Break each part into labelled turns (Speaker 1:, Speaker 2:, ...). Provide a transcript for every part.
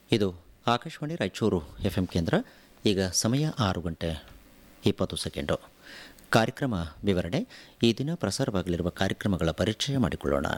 Speaker 1: ಇದು Akashvani Raichur F M ಕೇಂದ್ರ ಈಗ ಸಮಯ ಆರು ಗಂಟೆ ಇಪ್ಪತ್ತು ಸೆಕೆಂಡು ಕಾರ್ಯಕ್ರಮ ವಿವರಣೆ ಈ ದಿನ ಪ್ರಸಾರವಾಗಲಿರುವ ಕಾರ್ಯಕ್ರಮಗಳ ಪರಿಚಯ ಮಾಡಿಕೊಳ್ಳೋಣ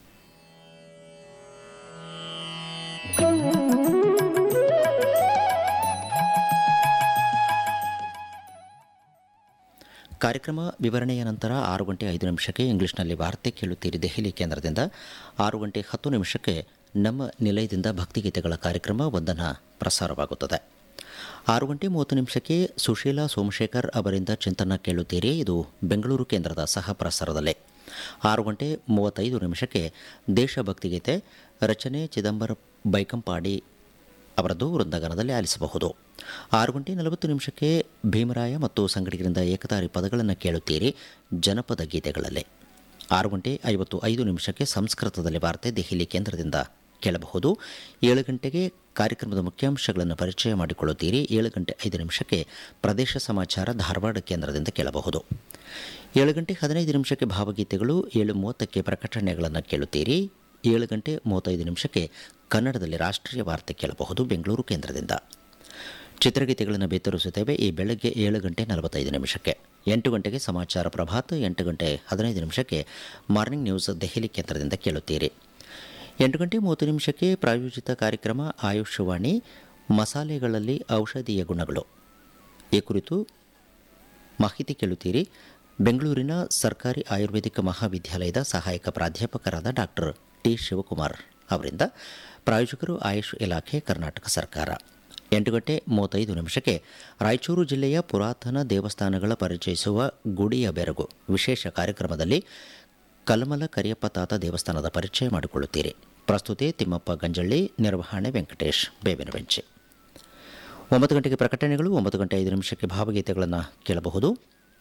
Speaker 1: ಕಾರ್ಯಕ್ರಮ ವಿವರಣೆಯ ನಂತರ ಆರು ಗಂಟೆ ಐದು ನಿಮಿಷಕ್ಕೆ ಇಂಗ್ಲಿಷ್ನಲ್ಲಿ ವಾರ್ತೆ ಕೇಳುತ್ತೀರಿ ದೆಹಲಿ ಕೇಂದ್ರದಿಂದ ಆರು ಗಂಟೆ ಹತ್ತು ನಿಮಿಷಕ್ಕೆ ನಮ್ಮ ನಿಲಯದಿಂದ ಭಕ್ತಿಗೀತೆಗಳ ಕಾರ್ಯಕ್ರಮ ವಂದನ ಪ್ರಸಾರವಾಗುತ್ತದೆ ಆರು ಗಂಟೆ ಮೂವತ್ತು ನಿಮಿಷಕ್ಕೆ ಸುಶೀಲಾ ಸೋಮಶೇಖರ್ ಅವರಿಂದ ಚಿಂತನ ಕೇಳುತ್ತೀರಿ ಇದು ಬೆಂಗಳೂರು ಕೇಂದ್ರದ ಸಹ ಪ್ರಸಾರದಲ್ಲೇ ಆರು ಗಂಟೆ ಮೂವತ್ತೈದು ನಿಮಿಷಕ್ಕೆ ದೇಶಭಕ್ತಿಗೀತೆ ರಚನೆ ಚಿದಂಬರ ಬೈಕಂಪಾಡಿ ಅವರದ್ದು ವೃಂದಗಾನದಲ್ಲಿ ಆಲಿಸಬಹುದು ಆರು ಗಂಟೆ ನಲವತ್ತು ನಿಮಿಷಕ್ಕೆ ಭೀಮರಾಯ ಮತ್ತು ಸಂಗಡಿಗರಿಂದ ಏಕತಾರಿ ಪದಗಳನ್ನು ಕೇಳುತ್ತೀರಿ ಜನಪದ ಗೀತೆಗಳಲ್ಲಿ ಆರು ಗಂಟೆ ಐವತ್ತು ಐದು ನಿಮಿಷಕ್ಕೆ ಸಂಸ್ಕೃತದಲ್ಲಿ ವಾರ್ತೆ ದೆಹಲಿ ಕೇಂದ್ರದಿಂದ ಕೇಳಬಹುದು ಏಳು ಗಂಟೆಗೆ ಕಾರ್ಯಕ್ರಮದ ಮುಖ್ಯಾಂಶಗಳನ್ನು ಪರಿಚಯ ಮಾಡಿಕೊಳ್ಳುತ್ತೀರಿ ಏಳು ಗಂಟೆ ಐದು ನಿಮಿಷಕ್ಕೆ ಪ್ರದೇಶ ಸಮಾಚಾರ ಧಾರವಾಡ ಕೇಂದ್ರದಿಂದ ಕೇಳಬಹುದು ಏಳು ಗಂಟೆ ಹದಿನೈದು ನಿಮಿಷಕ್ಕೆ ಭಾವಗೀತೆಗಳು ಏಳು ಮೂವತ್ತಕ್ಕೆ ಪ್ರಕಟಣೆಗಳನ್ನು ಕೇಳುತ್ತೀರಿ ಏಳು ಗಂಟೆ ಮೂವತ್ತೈದು ನಿಮಿಷಕ್ಕೆ ಕನ್ನಡದಲ್ಲಿ ರಾಷ್ಟ್ರೀಯ ವಾರ್ತೆ ಕೇಳಬಹುದು ಬೆಂಗಳೂರು ಕೇಂದ್ರದಿಂದ ಚಿತ್ರಗೀತೆಗಳನ್ನು ಬೇತರಿಸುತ್ತೇವೆ ಈ ಬೆಳಗ್ಗೆ ಏಳು ಗಂಟೆ ನಲವತ್ತೈದು ನಿಮಿಷಕ್ಕೆ ಎಂಟು ಗಂಟೆಗೆ ಸಮಾಚಾರ ಪ್ರಭಾತ್ ಎಂಟು ಗಂಟೆ ಹದಿನೈದು ನಿಮಿಷಕ್ಕೆ ಮಾರ್ನಿಂಗ್ ನ್ಯೂಸ್ ದೆಹಲಿ ಕೇಂದ್ರದಿಂದ ಕೇಳುತ್ತೀರಿ ಎಂಟು ಗಂಟೆ ಮೂವತ್ತು ನಿಮಿಷಕ್ಕೆ ಪ್ರಾಯೋಜಿತ ಕಾರ್ಯಕ್ರಮ ಆಯುಷ್ವಾಣಿ ಮಸಾಲೆಗಳಲ್ಲಿ ಔಷಧೀಯ ಗುಣಗಳು ಈ ಕುರಿತು ಮಾಹಿತಿ ಕೇಳುತ್ತೀರಿ ಬೆಂಗಳೂರಿನ ಸರ್ಕಾರಿ ಆಯುರ್ವೇದಿಕ ಮಹಾವಿದ್ಯಾಲಯದ ಸಹಾಯಕ ಪ್ರಾಧ್ಯಾಪಕರಾದ ಡಾಕ್ಟರ್ ಟಿ ಶಿವಕುಮಾರ್ ಅವರಿಂದ ಪ್ರಾಯೋಜಕರು ಆಯುಷ್ ಇಲಾಖೆ ಕರ್ನಾಟಕ ಸರ್ಕಾರ ಎಂಟು ಗಂಟೆ ಮೂವತ್ತೈದು ನಿಮಿಷಕ್ಕೆ ರಾಯಚೂರು ಜಿಲ್ಲೆಯ ಪುರಾತನ ದೇವಸ್ಥಾನಗಳ ಪರಿಚಯಿಸುವ ಗುಡಿಯ ಬೆರಗು ವಿಶೇಷ ಕಾರ್ಯಕ್ರಮದಲ್ಲಿ ಕಲ್ಮಲ ಕರಿಯಪ್ಪ ತಾತ ದೇವಸ್ಥಾನದ ಪರಿಚಯ ಮಾಡಿಕೊಳ್ಳುತ್ತೀರಿ ಪ್ರಸ್ತುತಿ ತಿಮ್ಮಪ್ಪ ಗಂಜಳ್ಳಿ ನಿರ್ವಹಣೆ ವೆಂಕಟೇಶ್ ಬೇವಿನ ಬೆಂಚಿ ಒಂಬತ್ತು ಗಂಟೆಗೆ ಪ್ರಕಟಣೆಗಳು ಒಂಬತ್ತು ಗಂಟೆ ಐದು ನಿಮಿಷಕ್ಕೆ ಭಾವಗೀತೆಗಳನ್ನು ಕೇಳಬಹುದು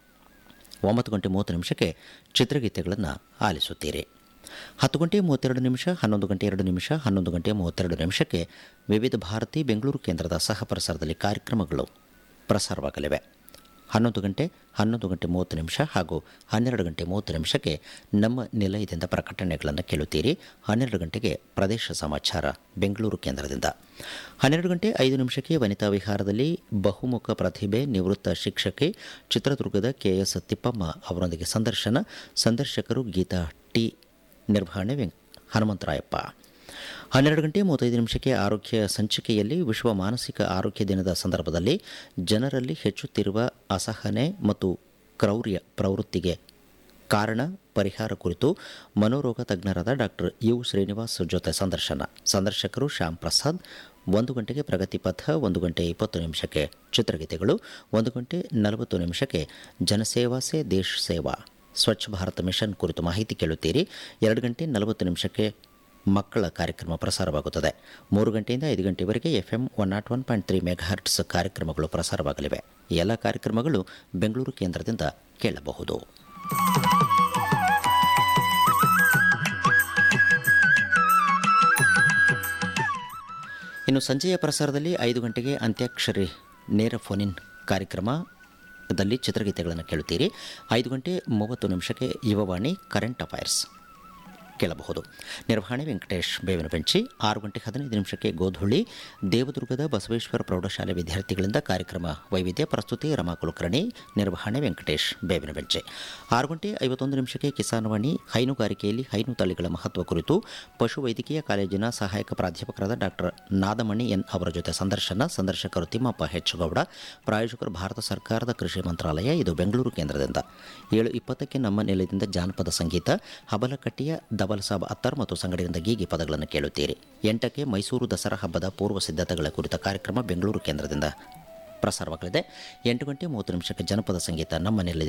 Speaker 1: ಒಂಬತ್ತು ಗಂಟೆ ಮೂವತ್ತು ನಿಮಿಷಕ್ಕೆ ಚಿತ್ರಗೀತೆಗಳನ್ನು ಆಲಿಸುತ್ತೀರಿ ಹತ್ತು ಗಂಟೆ ಮೂವತ್ತೆರಡು ನಿಮಿಷ ಹನ್ನೊಂದು ಗಂಟೆ ಎರಡು ನಿಮಿಷ ಹನ್ನೊಂದು ಗಂಟೆ ಮೂವತ್ತೆರಡು ನಿಮಿಷಕ್ಕೆ ವಿವಿಧ ಭಾರತಿ ಬೆಂಗಳೂರು ಕೇಂದ್ರದ ಸಹ ಪ್ರಸಾರದಲ್ಲಿ ಕಾರ್ಯಕ್ರಮಗಳು ಪ್ರಸಾರವಾಗಲಿವೆ ಹನ್ನೊಂದು ಗಂಟೆ ಹನ್ನೊಂದು ಗಂಟೆ ಮೂವತ್ತು ನಿಮಿಷ ಹಾಗೂ ಹನ್ನೆರಡು ಗಂಟೆ ಮೂವತ್ತು ನಿಮಿಷಕ್ಕೆ ನಮ್ಮ ನಿಲಯದಿಂದ ಪ್ರಕಟಣೆಗಳನ್ನು ಕೇಳುತ್ತೀರಿ ಹನ್ನೆರಡು ಗಂಟೆಗೆ ಪ್ರದೇಶ ಸಮಾಚಾರ ಬೆಂಗಳೂರು ಕೇಂದ್ರದಿಂದ ಹನ್ನೆರಡು ಗಂಟೆ ಐದು ನಿಮಿಷಕ್ಕೆ ವನಿತಾ ವಿಹಾರದಲ್ಲಿ ಬಹುಮುಖ ಪ್ರತಿಭೆ ನಿವೃತ್ತ ಶಿಕ್ಷಕಿ ಚಿತ್ರದುರ್ಗದ ಕೆ ಎಸ್ ತಿಪ್ಪಮ್ಮ ಅವರೊಂದಿಗೆ ಸಂದರ್ಶನ ಸಂದರ್ಶಕರು ಗೀತಾ ಟಿ ನಿರ್ವಹಣೆ ವೆಂ ಹನುಮಂತರಾಯಪ್ಪ ಹನ್ನೆರಡು ಗಂಟೆ ಮೂವತ್ತೈದು ನಿಮಿಷಕ್ಕೆ ಆರೋಗ್ಯ ಸಂಚಿಕೆಯಲ್ಲಿ ವಿಶ್ವ ಮಾನಸಿಕ ಆರೋಗ್ಯ ದಿನದ ಸಂದರ್ಭದಲ್ಲಿ ಜನರಲ್ಲಿ ಹೆಚ್ಚುತ್ತಿರುವ ಅಸಹನೆ ಮತ್ತು ಕ್ರೌರ್ಯ ಪ್ರವೃತ್ತಿಗೆ ಕಾರಣ ಪರಿಹಾರ ಕುರಿತು ಮನೋರೋಗ ತಜ್ಞರಾದ ಡಾಕ್ಟರ್ ಯು ಶ್ರೀನಿವಾಸ್ ಜೊತೆ ಸಂದರ್ಶನ ಸಂದರ್ಶಕರು ಶ್ಯಾಮ್ ಪ್ರಸಾದ್ ಒಂದು ಗಂಟೆಗೆ ಪ್ರಗತಿ ಪಥ ಒಂದು ಗಂಟೆ ಇಪ್ಪತ್ತು ನಿಮಿಷಕ್ಕೆ ಚಿತ್ರಗೀತೆಗಳು ಒಂದು ಗಂಟೆ ನಲವತ್ತು ನಿಮಿಷಕ್ಕೆ ಜನಸೇವಾ ಸೇ ದೇಶ್ ಸೇವಾ ಸ್ವಚ್ಛ ಭಾರತ ಮಿಷನ್ ಕುರಿತು ಮಾಹಿತಿ ಕೇಳುತ್ತೀರಿ ಎರಡು ಗಂಟೆ ನಲವತ್ತು ನಿಮಿಷಕ್ಕೆ ಮಕ್ಕಳ ಕಾರ್ಯಕ್ರಮ ಪ್ರಸಾರವಾಗುತ್ತದೆ ಮೂರು ಗಂಟೆಯಿಂದ ಐದು ಗಂಟೆವರೆಗೆ F M one naught one point three megahertz ಕಾರ್ಯಕ್ರಮಗಳು ಪ್ರಸಾರವಾಗಲಿವೆ ಈ ಎಲ್ಲ ಕಾರ್ಯಕ್ರಮಗಳು ಬೆಂಗಳೂರು ಕೇಂದ್ರದಿಂದ ಕೇಳಬಹುದು ಇನ್ನು ಸಂಜೆಯ ಪ್ರಸಾರದಲ್ಲಿ ಐದು ಗಂಟೆಗೆ ಅಂತ್ಯಾಕ್ಷರಿ ನೇರ ಫೋನಿನ್ ಕಾರ್ಯಕ್ರಮದಲ್ಲಿ ಚಿತ್ರಗೀತೆಗಳನ್ನು ಕೇಳುತ್ತೀರಿ ಐದು ಗಂಟೆ ಮೂವತ್ತು ನಿಮಿಷಕ್ಕೆ ಯುವವಾಣಿ ಕರೆಂಟ್ ಅಫೈರ್ಸ್ ಕೇಳಬಹುದು ನಿರ್ವಹಣೆ ವೆಂಕಟೇಶ್ ಬೇವಿನ ಬೆಂಚಿ ಆರು ಗಂಟೆ ಹದಿನೈದು ನಿಮಿಷಕ್ಕೆ ಗೋಧುಳ್ಳಿ ದೇವದುರ್ಗದ ಬಸವೇಶ್ವರ ಪ್ರೌಢಶಾಲೆ ವಿದ್ಯಾರ್ಥಿಗಳಿಂದ ಕಾರ್ಯಕ್ರಮ ವೈವಿಧ್ಯ ಪ್ರಸ್ತುತಿ ರಮಾ ಕುಲಕರ್ಣಿ ನಿರ್ವಹಣೆ ವೆಂಕಟೇಶ್ ಬೇವಿನ ಬೆಂಚೆ ಆರು ಗಂಟೆ ಐವತ್ತೊಂದು ನಿಮಿಷಕ್ಕೆ ಕಿಸಾನ್ವಾಣಿ ಹೈನುಗಾರಿಕೆಯಲ್ಲಿ ಹೈನು ತಳಿಗಳ ಮಹತ್ವ ಕುರಿತು ಪಶುವೈದ್ಯಕೀಯ ಕಾಲೇಜಿನ ಸಹಾಯಕ ಪ್ರಾಧ್ಯಾಪಕರಾದ ಡಾಕ್ಟರ್ ನಾದಮಣಿ ಎನ್ ಅವರ ಜೊತೆ ಸಂದರ್ಶನ ಸಂದರ್ಶಕರು ತಿಮ್ಮಪ್ಪ ಹೆಚ್ಚುಗೌಡ ಪ್ರಾಯೋಜಕರು ಭಾರತ ಸರ್ಕಾರದ ಕೃಷಿ ಮಂತ್ರಾಲಯ ಇದು ಬೆಂಗಳೂರು ಕೇಂದ್ರದಿಂದ ಏಳು ಇಪ್ಪತ್ತಕ್ಕೆ ನಮ್ಮ ನೆಲೆಯಿಂದ ಜಾನಪದ ಸಂಗೀತ ಹಬಲಕಟ್ಟಿಯ ದಬಲ್ ಸಾಬ್ ಅತ್ತರ್ ಮತ್ತು ಸಂಗಡಿಯಿಂದ ಗೀಗಿ ಪದಗಳನ್ನು ಕೇಳುತ್ತೀರಿ ಎಂಟಕ್ಕೆ ಮೈಸೂರು ದಸರಾ ಹಬ್ಬದ ಪೂರ್ವ ಸಿದ್ಧತೆಗಳ ಕುರಿತ ಕಾರ್ಯಕ್ರಮ ಬೆಂಗಳೂರು ಕೇಂದ್ರದಿಂದ ಪ್ರಸಾರವಾಗಲಿದೆ ಎಂಟು ಗಂಟೆ ಮೂವತ್ತು ನಿಮಿಷಕ್ಕೆ ಜನಪದ ಸಂಗೀತ ನಮ್ಮ ನೆಲೆಯಿಂದ